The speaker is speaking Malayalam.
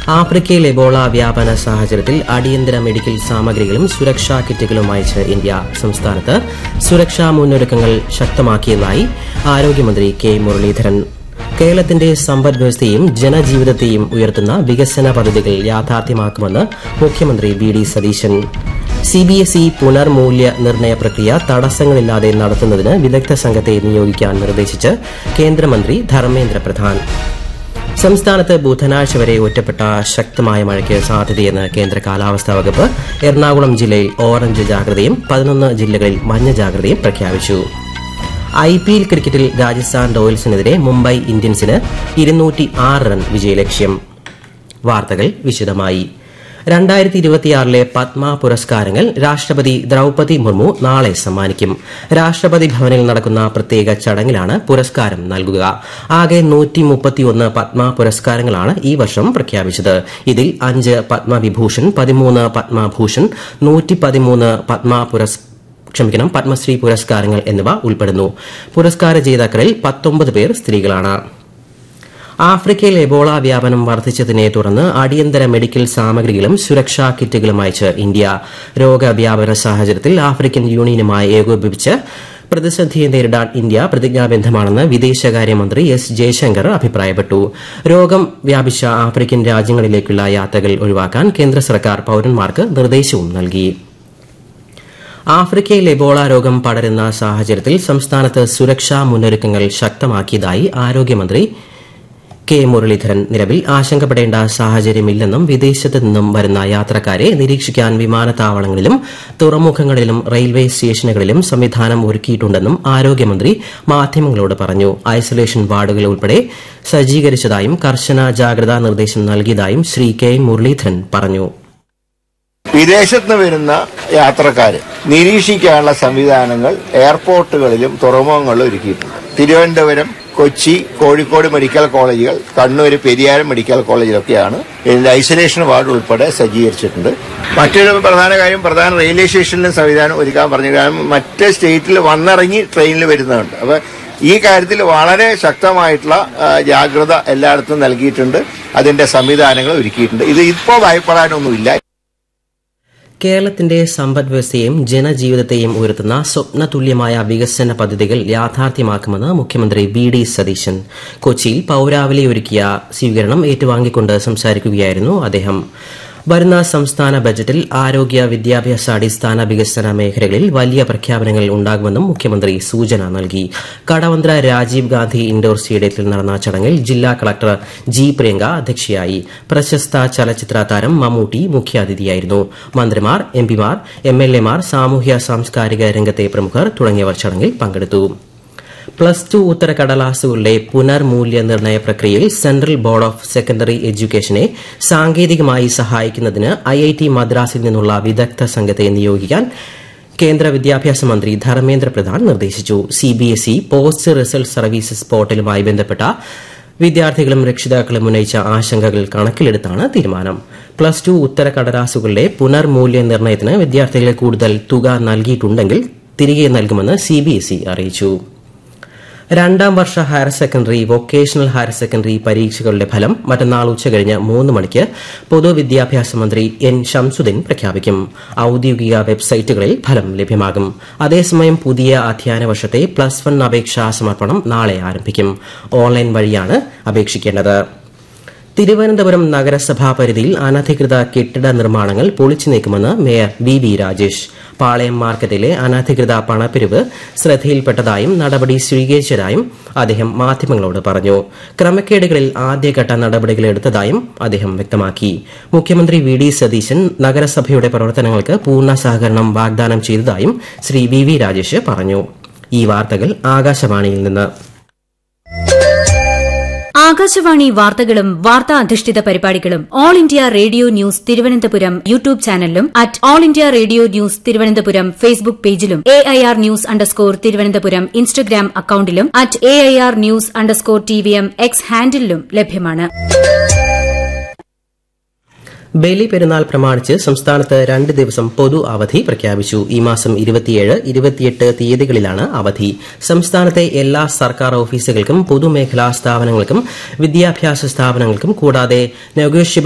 ആഫ്രിക്കയിൽ എബോള വ്യാപന സാഹചര്യത്തിൽ അടിയന്തര മെഡിക്കൽ സാമഗ്രികളും സുരക്ഷാ കിറ്റുകളും അയച്ച് ഇന്ത്യ സംസ്ഥാനത്ത് സുരക്ഷാ മുന്നൊരുക്കങ്ങൾ ശക്തമാക്കിയതായി ആരോഗ്യമന്ത്രി കെ മുരളീധരൻ കേരളത്തിന്റെ സമ്പദ് വ്യവസ്ഥയെയും ജനജീവിതത്തെയും ഉയർത്തുന്ന വികസന പദ്ധതികൾ യാഥാർത്ഥ്യമാക്കുമെന്ന് മുഖ്യമന്ത്രി വി ഡി സതീശൻ സിബിഎസ്ഇ പുനർമൂല്യ നിർണ്ണയ പ്രക്രിയ തടസ്സങ്ങളില്ലാതെ നടത്തുന്നതിന് വിദഗ്ധ സംഘത്തെ നിയോഗിക്കാൻ നിർദ്ദേശിച്ച് കേന്ദ്രമന്ത്രി ധർമ്മേന്ദ്ര പ്രധാൻ സംസ്ഥാനത്ത് ബുധനാഴ്ച വരെ ഒറ്റപ്പെട്ട ശക്തമായ മഴയ്ക്ക് സാധ്യതയെന്ന് കേന്ദ്ര കാലാവസ്ഥാ വകുപ്പ് എറണാകുളം ജില്ലയിൽ ഓറഞ്ച് ജാഗ്രതയും പതിനൊന്ന് ജില്ലകളിൽ മഞ്ഞ ജാഗ്രതയും പ്രഖ്യാപിച്ചു ഐ പി എൽ ക്രിക്കറ്റിൽ രാജസ്ഥാൻ റോയൽസിനെതിരെ മുംബൈ ഇന്ത്യൻസിന് ഇരുന്നൂറ്റി ആറ് റൺ വിജയലക്ഷ്യം വാർത്തകൾ വിശദമായി രണ്ടായിരത്തി ഇരുപത്തിയാറിലെ പത്മ പുരസ്കാരങ്ങൾ രാഷ്ട്രപതി ദ്രൌപതി മുർമു നാളെ സമ്മാനിക്കും രാഷ്ട്രപതി ഭവനിൽ നടക്കുന്ന പ്രത്യേക ചടങ്ങിലാണ് പുരസ്കാരം നൽകുക ആകെ നൂറ്റി മുപ്പത്തിയൊന്ന് പത്മ പുരസ്കാരങ്ങളാണ് ഈ വർഷം പ്രഖ്യാപിച്ചത് ഇതിൽ അഞ്ച് പത്മവിഭൂഷൺ പതിമൂന്ന് പത്മഭൂഷൺ നൂറ്റി പതിമൂന്ന് പത്മ പുരസ് ക്ഷമിക്കണം പത്മശ്രീ പുരസ്കാരങ്ങൾ എന്നിവ ഉൾപ്പെടുന്നു പുരസ്കാര ജേതാക്കളിൽ പത്തൊമ്പത് പേർ സ്ത്രീകളാണ് ആഫ്രിക്കയിൽ എബോള വ്യാപനം വർദ്ധിച്ചതിനെ തുടർന്ന് അടിയന്തര മെഡിക്കൽ സാമഗ്രികളും സുരക്ഷാ കിറ്റുകളും അയച്ച് ഇന്ത്യ രോഗവ്യാപന സാഹചര്യത്തിൽ ആഫ്രിക്കൻ യൂണിയനുമായി ഏകോപിപ്പിച്ച് പ്രതിസന്ധിയെ നേരിടാൻ ഇന്ത്യ പ്രതിജ്ഞാബദ്ധമാണെന്ന് വിദേശകാര്യമന്ത്രി എസ് ജയശങ്കർ അഭിപ്രായപ്പെട്ടു രോഗം വ്യാപിച്ച ആഫ്രിക്കൻ രാജ്യങ്ങളിലേക്കുള്ള യാത്രകൾ ഒഴിവാക്കാൻ കേന്ദ്ര സർക്കാർ പൌരന്മാർക്ക് നിർദ്ദേശവും നൽകി ആഫ്രിക്കയിൽ എബോള രോഗം പടരുന്ന സാഹചര്യത്തിൽ സംസ്ഥാനത്ത് സുരക്ഷാ മുന്നൊരുക്കങ്ങൾ ശക്തമാക്കിയതായി ആരോഗ്യമന്ത്രി കെ മുരളീധരൻ നിലവിൽ ആശങ്കപ്പെടേണ്ട സാഹചര്യമില്ലെന്നും വിദേശത്ത് നിന്നും വരുന്ന യാത്രക്കാരെ നിരീക്ഷിക്കാൻ വിമാനത്താവളങ്ങളിലും തുറമുഖങ്ങളിലും റെയിൽവേ സ്റ്റേഷനുകളിലും സംവിധാനം ഒരുക്കിയിട്ടുണ്ടെന്നും ആരോഗ്യമന്ത്രി മാധ്യമങ്ങളോട് പറഞ്ഞു ഐസൊലേഷൻ വാർഡുകൾ ഉൾപ്പെടെ സജ്ജീകരിച്ചതായും കർശന ജാഗ്രതാ നിർദ്ദേശം നൽകിയതായും ശ്രീ കെ മുരളീധരൻ പറഞ്ഞു വിദേശത്ത് നിന്ന് വരുന്ന യാത്രക്കാര് നിരീക്ഷിക്കാനുള്ള സംവിധാനങ്ങൾ എയർപോർട്ടുകളിലും തുറമുഖങ്ങളിലും ഒരുക്കിയിട്ടുണ്ട് തിരുവനന്തപുരം കൊച്ചി കോഴിക്കോട് മെഡിക്കൽ കോളേജുകൾ കണ്ണൂർ പെരിയാരം മെഡിക്കൽ കോളേജിലൊക്കെയാണ് ഇതിന്റെ ഐസൊലേഷൻ വാർഡ് ഉൾപ്പെടെ സജ്ജീകരിച്ചിട്ടുണ്ട് മറ്റൊരു പ്രധാന കാര്യം പ്രധാന റെയിൽവേ സ്റ്റേഷനിലും സംവിധാനം ഒരുക്കാൻ പറഞ്ഞു കാരണം മറ്റ് സ്റ്റേറ്റിൽ വന്നിറങ്ങി ട്രെയിനിൽ വരുന്നുണ്ട് അപ്പൊ ഈ കാര്യത്തിൽ വളരെ ശക്തമായിട്ടുള്ള ആ, ജാഗ്രത എല്ലായിടത്തും നൽകിയിട്ടുണ്ട് അതിന്റെ സംവിധാനങ്ങൾ ഒരുക്കിയിട്ടുണ്ട് ഇത് ഇപ്പോൾ ഭയപ്പെടാനൊന്നുമില്ല കേരളത്തിന്റെ സമ്പദ് വ്യവസ്ഥയെയും ജനജീവിതത്തെയും ഉയർത്തുന്ന സ്വപ്നതുല്യമായ വികസന പദ്ധതികൾ യാഥാർത്ഥ്യമാക്കുമെന്ന് മുഖ്യമന്ത്രി വി ഡി സതീശൻ കൊച്ചിയിൽ പൌരാവലി ഒരുക്കിയ സ്വീകരണം ഏറ്റുവാങ്ങിക്കൊണ്ട് സംസാരിക്കുകയായിരുന്നു അദ്ദേഹം വരുന്ന സംസ്ഥാന ബജറ്റിൽ ആരോഗ്യ വിദ്യാഭ്യാസ അടിസ്ഥാന വികസന മേഖലകളിൽ വലിയ പ്രഖ്യാപനങ്ങൾ ഉണ്ടാകുമെന്നും മുഖ്യമന്ത്രി സൂചന നൽകി കടവന്ത്ര രാജീവ് ഗാന്ധി ഇൻഡോർ സ്റ്റേഡിയത്തിൽ നടന്ന ചടങ്ങിൽ ജില്ലാ കളക്ടർ ജി പ്രിയങ്ക അധ്യക്ഷയായി പ്രശസ്ത ചലച്ചിത്ര താരം മമ്മൂട്ടി മുഖ്യാതിഥിയായിരുന്നു മന്ത്രിമാർ എംപിമാർ എംഎൽഎമാർ സാമൂഹ്യ സാംസ്കാരിക രംഗത്തെ പ്രമുഖർ തുടങ്ങിയവർ ചടങ്ങിൽ പങ്കെടുത്തു പ്ലസ് ടു ഉത്തരക്കടലാസുകളുടെ പുനർമൂല്യനിർണ്ണയ പ്രക്രിയയിൽ സെൻട്രൽ ബോർഡ് ഓഫ് സെക്കൻഡറി എഡ്യൂക്കേഷനെ സാങ്കേതികമായി സഹായിക്കുന്നതിന് ഐ ഐ ടി മദ്രാസിൽ നിന്നുള്ള വിദഗ്ധ സംഘത്തെ നിയോഗിക്കാൻ കേന്ദ്ര വിദ്യാഭ്യാസ മന്ത്രി ധർമ്മേന്ദ്ര പ്രധാൻ നിർദ്ദേശിച്ചു സിബിഎസ്ഇ പോസ്റ്റ് റിസൾട്ട് സർവീസസ് പോർട്ടലുമായി ബന്ധപ്പെട്ട വിദ്യാർത്ഥികളും രക്ഷിതാക്കളും ഉന്നയിച്ച ആശങ്കകൾ കണക്കിലെടുത്താണ് തീരുമാനം പ്ലസ് ടു ഉത്തരക്കടലാസുകളുടെ പുനർമൂല്യനിർണ്ണയത്തിന് വിദ്യാർത്ഥികളെ കൂടുതൽ തുക നൽകിയിട്ടുണ്ടെങ്കിൽ തിരികെ നൽകുമെന്ന് സിബിഎസ്ഇ അറിയിച്ചു രണ്ടാം വർഷ higher secondary vocational higher secondary പരീക്ഷകളുടെ ഫലം മറ്റന്നാൾ ഉച്ചകഴിഞ്ഞ് മൂന്ന് മണിക്ക് പൊതുവിദ്യാഭ്യാസ മന്ത്രി എൻ ഷംസുദ്ദീൻ പ്രഖ്യാപിക്കും ഔദ്യോഗിക വെബ്സൈറ്റുകളിൽ ഫലം ലഭ്യമാകും അതേസമയം പുതിയ അധ്യയന വർഷത്തെ പ്ലസ് വൺ അപേക്ഷാ സമർപ്പണം നാളെ ആരംഭിക്കും ഓൺലൈൻ വഴിയാണ് അപേക്ഷിക്കേണ്ടത് തിരുവനന്തപുരം നഗരസഭാ പരിധിയിൽ അനധികൃത കെട്ടിട നിർമ്മാണങ്ങൾ പൊളിച്ചു നീക്കുമെന്ന് mayor V V Rajesh Palayam മാർക്കറ്റിലെ അനധികൃത പണപ്പിരിവ് ശ്രദ്ധയിൽപ്പെട്ടതായും നടപടി സ്വീകരിച്ചതായും അദ്ദേഹം മാധ്യമങ്ങളോട് പറഞ്ഞു ക്രമക്കേടുകളിൽ ആദ്യഘട്ട നടപടികൾ എടുത്തതായും അദ്ദേഹം വ്യക്തമാക്കി മുഖ്യമന്ത്രി വി ഡി സതീശൻ നഗരസഭയുടെ പ്രവർത്തനങ്ങൾക്ക് പൂർണ്ണ സഹകരണം വാഗ്ദാനം ചെയ്തതായും ശ്രീ വി വി രാജേഷ് പറഞ്ഞു ഈ വാർത്തകൾ ആകാശവാണിയിൽ നിന്ന് ആകാശവാണി വാർത്തകളും വാർത്താ അധിഷ്ഠിത പരിപാടികളും All India Radio News Thiruvananthapuram YouTube ചാനലിലും at All India Radio News Thiruvananthapuram Facebook പേജിലും A I R News underscore Thiruvananthapuram Instagram അക്കൌണ്ടിലും at A I R News underscore T V M X ഹാൻഡിലും ലഭ്യമാണ് ബലി പെരുന്നാൾ പ്രമാണിച്ച് സംസ്ഥാനത്ത് രണ്ട് ദിവസം പൊതു അവധി പ്രഖ്യാപിച്ചു ഈ മാസം ഇരുപത്തിയേഴ് ഇരുപത്തിയെട്ട് തീയതികളിലാണ് അവധി സംസ്ഥാനത്തെ എല്ലാ സർക്കാർ ഓഫീസുകൾക്കും പൊതുമേഖലാ സ്ഥാപനങ്ങൾക്കും വിദ്യാഭ്യാസ സ്ഥാപനങ്ങൾക്കും കൂടാതെ നെഗോഷ്യബിൾ